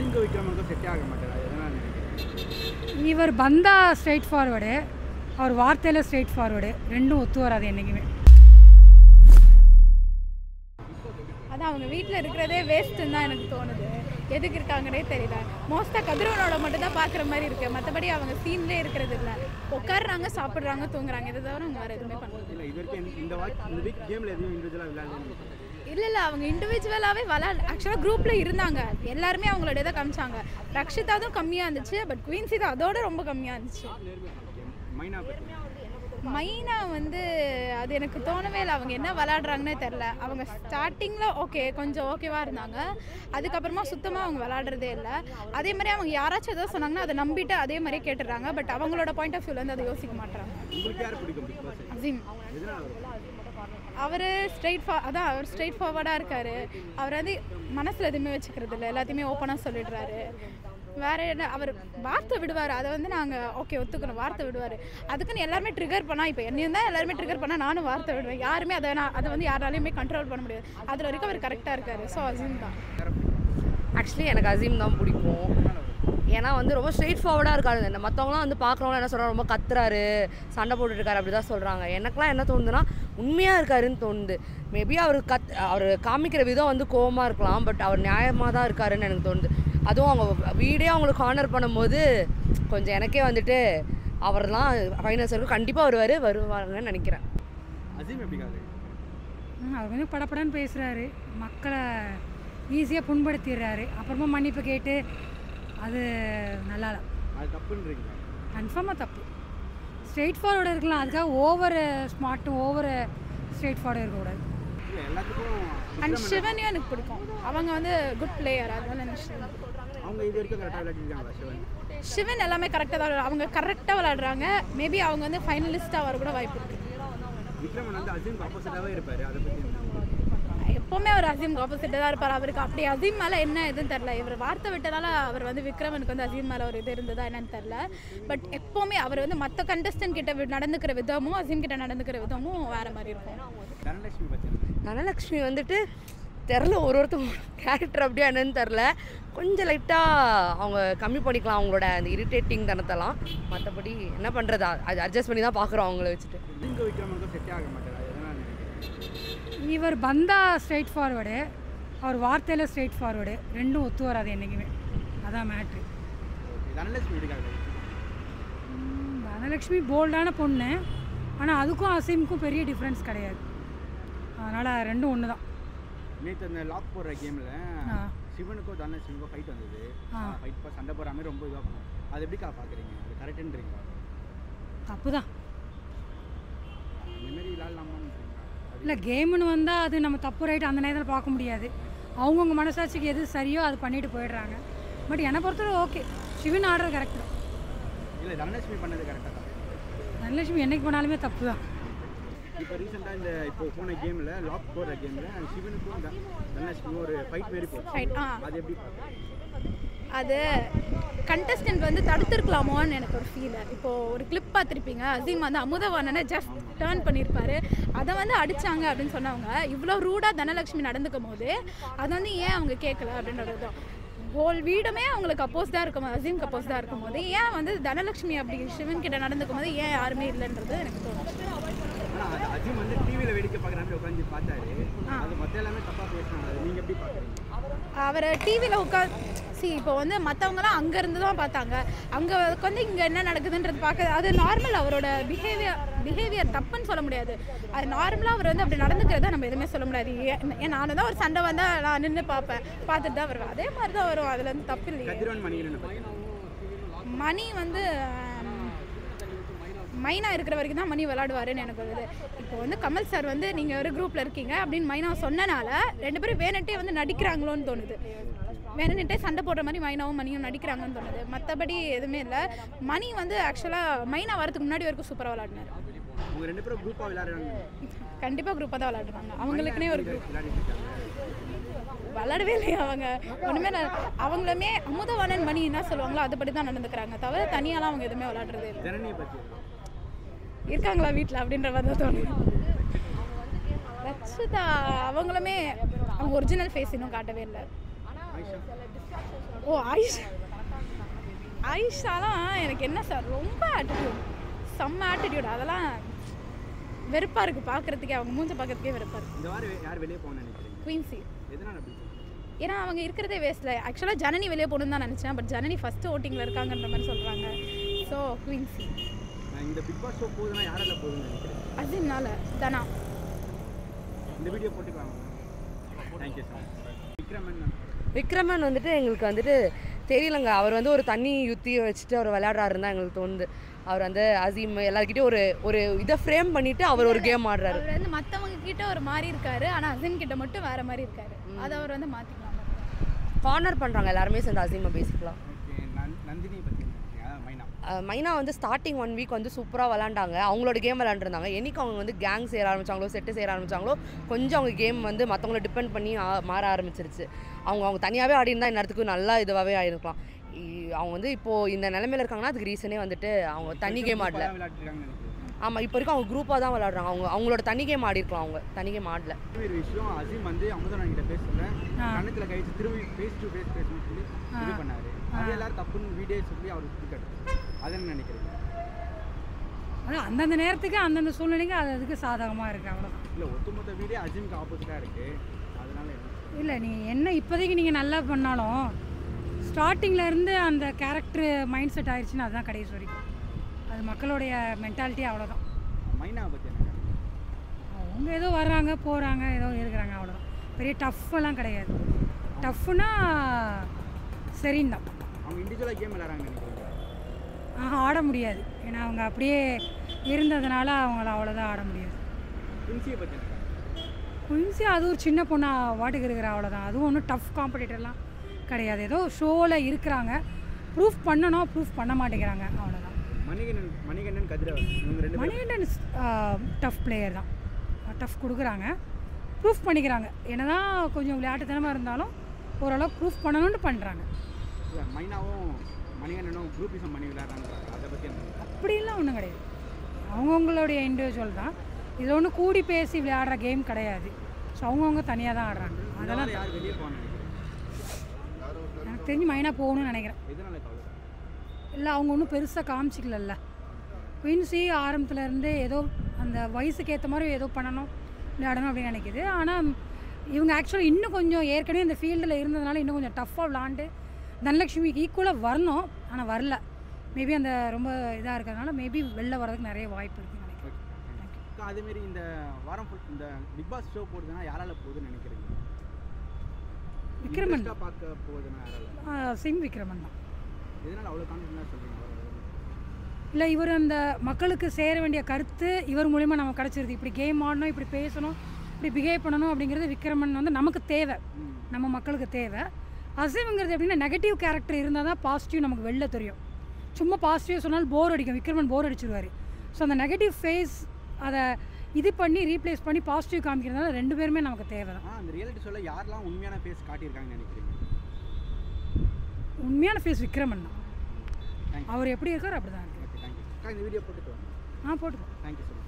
அஜிங்க விக்ரமனுக்கும் செட்டே ஆக மாட்டார் அது எதனால் நினைக்கிறேன் இவர் பந்தா ஸ்ட்ரைட் ஃபார்வர்டு அவர் வார்த்தையில் ஸ்ட்ரைட் ஃபார்வர்டு ரெண்டும் ஒத்து வராது என்றைக்குமே அதான் அவங்க வீட்டில் இருக்கிறதே வேஸ்ட்டுன்னு தான் எனக்கு தோணுது எதுக்கு இருக்காங்கன்னே தெரியல மோஸ்ட்டாக கதிரவனோட மட்டும் தான் பார்க்குற மாதிரி இருக்கு மற்றபடி அவங்க சீன்லேயே இருக்கிறது இல்லை உட்காடுறாங்க சாப்பிட்றாங்க தூங்குறாங்க இதை தவிர அவங்க வேறு எதுவுமே பண்ணுறது இல்லை இது வரைக்கும் இந்த- இந்த வாய்ப்பு இந்த வீக் கேமில் எதுவும் இண்டிவிஜுவலாக விளையாடலன்னு இல்லை இல்லை அவங்க இண்டிவிஜுவலாகவே விளாட் ஆக்சுவலாக குரூப்பில் இருந்தாங்க எல்லாருமே அவங்களோட இதை காமிச்சாங்க ரக்ஷிதா தான் கம்மியாக இருந்துச்சு பட் குயின்சி தான் அதோட ரொம்ப கம்மியாக இருந்துச்சு மைனா பற்றி மைனா வந்து அது எனக்கு தோணவே இல்லை அவங்க என்ன விளாடுறாங்கன்னே தெரில அவங்க ஸ்டார்டிங்கில் ஓகே கொஞ்சம் ஓகேவாக இருந்தாங்க அதுக்கப்புறமா சுத்தமாக அவங்க விளாடுறதே இல்லை அதே மாதிரி அவங்க யாராச்சும் ஏதோ சொன்னாங்கன்னா அதை நம்பிட்டு அதே மாதிரியே கேட்டுடுறாங்க பட் அவங்களோட பாயிண்ட் ஆஃப் வியூலேருந்து அதை யோசிக்க மாட்டாங்க உங்களுக்கு யார் பிடிக்கும் பிக் பாஸ் அசீம் எதனால் வரும் அவர் ஸ்ட்ரைட் ஃபா அதான் அவர் ஸ்ட்ரைட் ஃபார்வர்டாக இருக்கார் அவர் வந்து மனசில் எதுவுமே வச்சுக்கிறது இல்லை எல்லாத்தையுமே ஓப்பனாக சொல்லிடுறாரு வேற என்ன அவர் வார்த்தை விடுவார் அதை வந்து நாங்கள் ஓகே ஒத்துக்கணும் வார்த்தை விடுவார் அதுக்குன்னு எல்லாருமே ட்ரிகர் பண்ணால் இப்போ என்னையும் தான் எல்லாருமே ட்ரிகர் பண்ணால் நானும் வார்த்தை விடுவேன் யாருமே அதை நான் அதை வந்து யாராலையுமே கண்ட்ரோல் பண்ண முடியாது அதில் வரைக்கும் அவர் கரெக்டாக இருக்கார் ஸோ அசீம் தான் ஆக்சுவலி எனக்கு அசீம் தான் பிடிக்கும் ஏன்னா வந்து ரொம்ப ஸ்ட்ரெயிட் ஃபார்வர்டாக இருக்காரு இந்த மற்றவங்களாம் வந்து பார்க்குறவங்க என்ன சொல்கிறாங்க ரொம்ப கத்துறாரு சண்டை போட்டுருக்காரு அப்படி தான் சொல்கிறாங்க எனக்குலாம் என்ன தோணுதுன்னா உண்மையாக இருக்காருன்னு தோணுது மேபி அவர் கத் அவர் காமிக்கிற விதம் வந்து கோவமாக இருக்கலாம் பட் அவர் நியாயமாக தான் இருக்காருன்னு எனக்கு தோணுது அதுவும் அவங்க வீடே அவங்களுக்கு ஹானர் பண்ணும்போது கொஞ்சம் எனக்கே வந்துட்டு அவர்லாம் ஃபைனல்ஸ் வரைக்கும் கண்டிப்பாக வருவார் வருவாங்கன்னு நினைக்கிறேன் அசீம் எப்படி காது ம், அவர் கொஞ்சம் படப்படன்னு பேசுகிறாரு மக்களை ஈஸியாக புண்படுத்திடுறாரு அப்புறமா மன்னிப்பு கேட்டு அது நல்லா இல்லை அது தப்புன்றீங்களா கன்ஃபார்மாக தப்பு ஸ்ட்ரெயிட் ஃபார்வர்டு இருக்கலாம் அதுக்காக ஓவர் ஸ்மார்ட்டும் ஓவர் ஸ்ட்ரெயிட் ஃபார்வர்டு இருக்கக்கூடாது இல்லை எல்லாத்துக்கும் அண்ட் விக்ரமன் சிவனையும் எனக்கு பிடிக்கும் அவங்க வந்து குட் பிளேயர் அதனால எனக்கு சிவன் அவங்க இது வரைக்கும் கரெக்டாக விளையாடிருக்காங்களா சிவன் சிவன் எல்லாமே கரெக்டாக தான் விளையாடு- அவங்க கரெக்டாக விளையாடுறாங்க மேபி அவங்க வந்து ஃபைனலிஸ்ட்டாக வர கூட வாய்ப்பு இருக்குது விக்ரமன் வந்து அசீம்க்கு ஆப்போசிட்டாகவே இருப்பார் அதை பற்றி எப்போவுமே அவர் அசீம்க்கு ஆப்போசிட்டாக தான் இருப்பார் அவருக்கு அப்படி அசீம் மேலே என்ன எதுன்னு தெரில இவர் வார்த்தை விட்டனால அவர் வந்து விக்ரமனுக்கு வந்து அசீம் மேலே ஒரு இது இருந்ததா என்னன்னு தெரில பட் எப்போவுமே அவர் வந்து மற்ற கண்டஸ்டன்ட் கிட்ட வி- நடந்துக்கிற விதமும் அசீம் கிட்ட நடந்துக்கிற விதமும் வேறு மாதிரி இருக்கும் தனலட்சுமி பற்றி தனலக்ஷ்மி வந்துட்டு தெரில ஒரு ஒருத்தவங்க கேரக்டர் அப்படியே என்னன்னு தெரில கொஞ்சம் லைட்டாக அவங்க கம்மி பண்ணிக்கலாம் அவங்களோட அந்த இரிட்டேட்டிங் தனத்தெல்லாம் மற்றபடி என்ன பண்ணுறது அது அட்ஜஸ்ட் பண்ணி தான் பார்க்குறோம் அவங்கள வச்சுட்டு அஜிங்க விக்ரமனுக்கும் செட்டே ஆக மாட்டார் அது எதனால் நினைக்கிறேன் இவர் பந்தா ஸ்ட்ரைட் ஃபார்வர்டு அவர் வார்த்தையில் ஸ்ட்ரைட் ஃபார்வர்டு ரெண்டும் ஒத்து வராது என்றைக்குமே அதான் மேட்ரு ஓகே தனலட்சுமி எப்படி காது தனலக்ஷ்மி போல்டான பொண்ணு ஆனால் அதுக்கும் அசீமுக்கும் பெரிய டிஃப்ரென்ஸ் கிடையாது அதனால் ரெண்டும் ஒன்று தான் நேற்று அந்த லாக் போடுற கேமில் ஆ. சிவனுக்கும் தனலட்சுமிக்கும் ஃபைட் வந்தது ஆ. ஃபைட் இப்போ சண்டை போடுற மாதிரி ரொம்ப இதாக பண்ணுவோம் அது எப்படிக்கா பார்க்குறீங்க அது கரெக்டுன்றீங்களா தப்பு தான் அந்த மாதிரி விளாட்லாமான்றீங்களா அது இல்லை கேம்னு வந்தால் அது நம்ம தப்பு ரைட் அந்த நேரத்தில் பார்க்க முடியாது அவங்கவுங்க மனசாட்சிக்கு எது சரியோ அது பண்ணிட்டு போயிடுறாங்க பட் என்னை பொறுத்தவரை ஓகே சிவன் ஆர்டர் கரெக்ட் தான் இல்லை தனலட்சுமி பண்ணது கரெக்டாக தான் தனலட்சுமி என்னைக்கு பண்ணாலுமே தப்பு தான் இப்போ ரீசெண்டாக இந்த இப்போ போன கேமில் லாக் போடுற கேமில் சிவனுக்கும் த- தனலட்சுமிக்கும் ஒரு ஃபைட் மாரி போச்சு Fight, ஆ. அது எப்படி பார்க்குறீங்க அது கண்டஸ்டன்ட் வந்து தடுத்துருக்கலாமோன்னு எனக்கு ஒரு ஃபீல் இப்போ ஒரு கிளிப் பார்த்துருப்பீங்க அசீம் வந்து அமுதவானனை ஜஸ்ட் டேர்ன் பண்ணியிருப்பாரு அதை வந்து அடிச்சாங்க அப்படின்னு சொன்னவங்க இவ்வளோ ரூடாக தனலட்சுமி நடந்துக்கும் போது அதை வந்து ஏன் அவங்க கேட்கல அப்படின்றது தான் ஹோல் வீடுமே அவங்களுக்கு அப்போஸ் தான் இருக்கும் அசீம்க்கு அப்போஸ் தான் இருக்கும் போது ஏன் வந்து தனலட்சுமி அப்படி சிவன் கிட்ட நடந்துக்கும் போது ஏன் யாருமே இல்லைன்றது எனக்கு தோணுச்சு ஆனால் அது அஜிம் வந்து டிவியில் வேடிக்கை பார்க்குற மாதிரி உட்காந்து பார்த்தாரு அது மற்ற எல்லாமே தப்பாக பேசுனாங்க அது நீங்கள் எப்படி பார்க்குறீங்க அவரை டிவியில் உட்காந்து சி இப்போ வந்து மற்றவங்களாம் அங்கேருந்து தான் பார்த்தாங்க அங்கே உட்காந்து இங்கே என்ன நடக்குதுன்றது பார்க்க அது நார்மல் அவரோட பிஹேவியர் பிஹேவியர் தப்புன்னு சொல்ல முடியாது அது நார்மலாக அவர் வந்து அப்படி நடந்துக்கிறத நம்ம எதுவுமே சொல்ல முடியாது ஏன் ஏன் நானும் தான் ஒரு சண்டை வந்தால் நான் நின்று பார்ப்பேன் பார்த்துட்டு தான் வருவேன் அதே மாதிரி தான் வரும் அதில் வந்து தப்பு இல்லையே கதிரவன் மணிகன் பார்த்தீங்கன்னா மணி வந்து ஆம், மைனா இருக்கிற வரைக்கும் தான் மணி விளாடுவாருன்னு எனக்கு வருது இப்போ வந்து கமல் சார் வந்து நீங்கள் ஒரு குரூப்பில் இருக்கீங்க அப்படின்னு மைனா சொன்னனால ரெண்டு பேரும் வேணுட்டே வந்து நடிக்கிறாங்களோன்னு தோணுது வேணுன்ட்டே சண்டை போடுற மாதிரி மைனாவும் மணியும் நடிக்கிறாங்கன்னு தோணுது மற்றபடி எதுவுமே இல்லை மணி வந்து ஆக்சுவலாக மைனா வரதுக்கு முன்னாடி வரைக்கும் சூப்பராக விளாடினார் அவங்க ரெண்டு பேரும் குரூப்பாக விளையாடுறாங்க கண்டிப்பாக குரூப்பாக தான் விளாடுறாங்க அவங்களுக்குனே ஒரு குரூப் விளையாடிட்டு இருக்காங்க விளாடவே இல்லையா அவங்க ஒன்றுமே ந- அவங்களுமே அமுதவாணன் மணி என்ன சொல்லுவாங்களோ அதுபடி தான் நடந்துக்கிறாங்க தவிர தனியாலாம் அவங்க எதுவுமே விளாடுறதே இல்லை ஜனனியை பற்றி இருக்காங்களா வீட்டில் அப்படின்ற மாதிரி தான் தோணுது ரச்சிதா அவங்களுமே அவங்க ஒரிஜினல் ஃபேஸ் இன்னும் காட்டவே இல்லை ஆயிஷா ஓ ஆயிஷா ஆயிஷாலாம் எனக்கு என்ன சார் ரொம்ப ஆட்டிடியூட் செம்ம ஆட்டிடியூட் அதெல்லாம் வெறுப்பாக இருக்குது பார்க்குறதுக்கே அவங்க மூஞ்ச பார்க்கறதுக்கே வெறுப்பாக இருக்குது இந்த வாரம் வே- யார் வெளியே போகணும்னு நினைக்கிறீங்க குயின்சி எதனால் அப்படி சொல்றீங்க? ஏன்னா அவங்க இருக்கிறதே வேஸ்ட்டில் ஆக்சுவலாக ஜனனி வெளியே போகணுன்னு தான் நினச்சேன் பட் ஜனனி ஃபஸ்ட்டு ஓட்டிங்கில் இருக்காங்கன்ற மாதிரி சொல்கிறாங்க ஸோ குயின்சி நான் இந்த பிக் பாஸ் ஷோ போகுதுன்னா யாரால போகுதுன்னு நினைக்கிறேன் அசிம்னால தனா இந்த வீடியோ போட்டுக்கலாம் தேங்க்யூ சார் விக்ரமன் விக்ரமன் வந்துட்டு எங்களுக்கு வந்துட்டு தெரியலங்க அவர் வந்து ஒரு தண்ணி யுத்தி வச்சுட்டு அவர் விளையாடுறாருன்னு தான் எங்களுக்கு தோணுது அவர் வந்து அசீம் எல்லாருக்கிட்டையும் ஒரு ஒரு இதை ஃப்ரேம் பண்ணிட்டு அவர் ஒரு கேம் ஆடுறாரு அவர் வந்து மற்றவங்க கிட்ட ஒரு மாதிரி இருக்காரு ஆனால் அசிம் கிட்ட மட்டும் வேற மாதிரி இருக்காரு அதை அவர் வந்து மாற்றிக்கலாம் கார்னர் பண்ணுறாங்க எல்லாருமே சேர்ந்து அசீமை பேசிக்கலாம் ஓகே நந் நந்தினி பற்றி அதான் மைனா அஹ் மைனா வந்து ஸ்டார்டிங் ஒன் வீக் வந்து சூப்பராக விளாண்டாங்க அவங்களோட கேம் விளாண்டுருந்தாங்க என்னைக்கு அவங்க வந்து கேங் சேர ஆரம்பிச்சாங்களோ செட்டு சேர ஆரம்பிச்சாங்களோ கொஞ்சம் அவங்க கேம் வந்து மற்றவங்கள டிபெண்ட் பண்ணி ஆ- மாற ஆரம்பிச்சிருச்சு அவங்க அவங்க தனியாகவே ஆடி இருந்தால் இந்நேரத்துக்கு நல்லா இதுவாகவே ஆயிருக்கலாம் இ- அவங்க வந்து இப்போது இந்த நிலமையில இருக்காங்கன்னா அதுக்கு ரீசனே வந்துட்டு அவங்க தனி கேம் ஆடல விளையாட்டுருக்காங்கன்னு நினைக்கிறேன் ஆமாம் இப்போ வரைக்கும் அவங்க குரூப்பாக தான் விளாட்றாங்க அவங்க அவங்களோட தனி கேம் ஆடி இருக்கலாம் அவங்க தனி கேம் ஆடல ஒரு விஷயம் அசீம் வந்து அமுதன் கிட்ட பேசல ஆ. கண்ணத்துல கழிச்சு திரும்பி ஃபேஸ் டு ஃபேஸ் பேசணும்னு சொல்லி இது ஆ. பண்ணாரு அது எல்லாரும் தப்புன்னு வீடியோ சொல்லி அவர் கொடுத்தாரு அதை என்ன நினைக்கிறீங்க அதான் அந்தந்த நேரத்துக்கு அந்தந்த சூழ்நிலைக்கு அது அதுக்கு சாதகமாக இருக்குது அவ்வளோதான் இல்லை ஒட்டுமொத்த வீடியோ அசீமுக்கு ஆப்போசிட்டாக இருக்கு அதனால என்ன இல்லை நீங்கள் என்ன இப்போதைக்கு நீங்கள் நல்லா பண்ணாலும் ஸ்டார்டிங்கில் இருந்து அந்த கேரக்டர் மைண்ட் செட் ஆயிடுச்சுன்னா அதுதான் கடைசி வரைக்கும் அது மக்களுடைய மென்டாலிட்டி அவ்வளோதான் மைனாவை பற்றி என்ன நினைக்கிறீங்க? அவங்க ஏதோ வர்றாங்க போகிறாங்க ஏதோ இருக்கிறாங்க அவ்வளோதான் பெரிய டஃப் எல்லாம் கிடையாது டஃப்னா சரின்னு தான் அவங்க இண்டிவிஜுவலாக கேம் விளையாடுறாங்கன்னு நினைக்கிறீங்க ஆஹா ஆட முடியாது ஏன்னா அவங்க அப்படியே இருந்ததுனால அவங்கள அவ்வளோதான் ஆட முடியாது பிரின்சியை பற்றி என்ன குயின்ஸி அது ஒரு சின்ன பொண்ணா வாட்டுக்கு இருக்கிற அவ்வளோதான் அதுவும் ஒன்றும் டஃப் காம்படிட்டர்லாம் கிடையாது ஏதோ ஷோவில் இருக்கிறாங்க ப்ரூஃப் பண்ணணும் ப்ரூஃப் பண்ண மாட்டேங்கிறாங்க அவ்வளோதான் மணிகண்டன் மணிகண்டன் கதிரவன் இவங்க ரெண்டு பேரும் மணிகண்டன் டஃப் பிளேயர் தான் டஃப் கொடுக்குறாங்க ப்ரூஃப் பண்ணிக்கிறாங்க என்னதான் கொஞ்சம் விளையாட்டுத்தனமாக இருந்தாலும் ஓரளவுக்கு ப்ரூஃப் பண்ணணும்னு பண்ணுறாங்க இல்ல, மைனாவும் மணிகண்டனும் குரூப்பிசம் பண்ணி விளையாடுறாங்க அதை பற்றி என்ன நினைக்கிறீங்க? அப்படிலாம் ஒன்றும் கிடையாது அவங்கவுங்களுடைய இண்டிவிஜுவல் தான் இதில் ஒன்றும் கூடி பேசி விளையாடுற கேம் கிடையாது ஸோ அவங்கவுங்க தனியாக தான் ஆடுறாங்க இந்த அதெல்லாம் வாரம் யார் வெளியே போகணும்னு நினைக்கிறீங்க எனக்கு தெரிஞ்சு மைனாக போகணும்னு நினைக்கிறேன் எதனால கவலை இல்லை அவங்க ஒன்றும் பெருசாக காமிச்சிக்கலல்ல குயின்சி ஆரம்பத்துல இருந்தே ஏதோ அந்த வயசுக்கு ஏற்ற மாதிரி ஏதோ பண்ணணும் விளையாடணும் அப்படின்னு நினைக்குது ஆனால் இவங்க ஆக்சுவலாக இன்னும் கொஞ்சம் ஏற்கனவே இந்த ஃபீல்டில் இருந்ததுனால இன்னும் கொஞ்சம் டஃப்பாக விளாண்டு தனலட்சுமிக்கு ஈக்குவலாக வரணும் ஆனால் வரல மேபி அந்த ரொம்ப இதாக இருக்கிறதுனால மேபி வெளில வர்றதுக்கு நிறைய வாய்ப்பு இருக்குன்னு நினைக்கிறேன் ஓகே அக்கா அதேமாரி இந்த வாரம் full இந்த பிக் பாஸ் ஷோ போடுதுன்னா யாரால போகுதுன்னு நினைக்கிறீங்க விக்ரமன் Interest ஆ பார்க்க போகுதுன்னா யாரால ஆ, சிம் விக்ரமன் தான் எதனால அவ்வளோ கான்ஃபிடண்டாக சொல்கிறீங்க இல்லை இவர் அந்த மக்களுக்கு சேர வேண்டிய கருத்து இவர் மூலிமா நமக்கு கிடச்சிருது இப்படி கேம் ஆடணும் இப்படி பேசணும் இப்படி பிஹேவ் பண்ணணும் அப்படிங்கிறது விக்ரமன் வந்து நமக்கு தேவை ம் நம்ம மக்களுக்கு தேவை அசைவுங்கிறது எப்படின்னா நெகட்டிவ் கேரக்டர் இருந்தால் தான் பாசிட்டிவ் நமக்கு வெளில தெரியும் சும்மா பாசிட்டிவ் சொன்னாலும் போர் அடிக்கும் விக்ரமன் போர் அடிச்சிருவார் ஸோ அந்த நெகட்டிவ் ஃபேஸ் அதை இது பண்ணி ரீப்ளேஸ் பண்ணி பாசிட்டிவ் காமிக்கிறதுனால ரெண்டு பேருமே நமக்கு தேவை தான் ஆ அந்த ரியாலிட்டி ஷோவில் யாரெல்லாம் உண்மையான ஃபேஸ் காட்டியிருக்காங்கன்னு நினைக்கிறீங்க உண்மையான ஃபேஸ் விக்ரமன் தான் Thank you. அவர் எப்படி இருக்கார் அப்படி தான் இருக்கு ஓகே தேங்க்யூ அக்கா இந்த வீடியோ போட்டுட்டு வாங்க ஆ போட்டுக்கோ தேங்க்யூ ஸோ மச்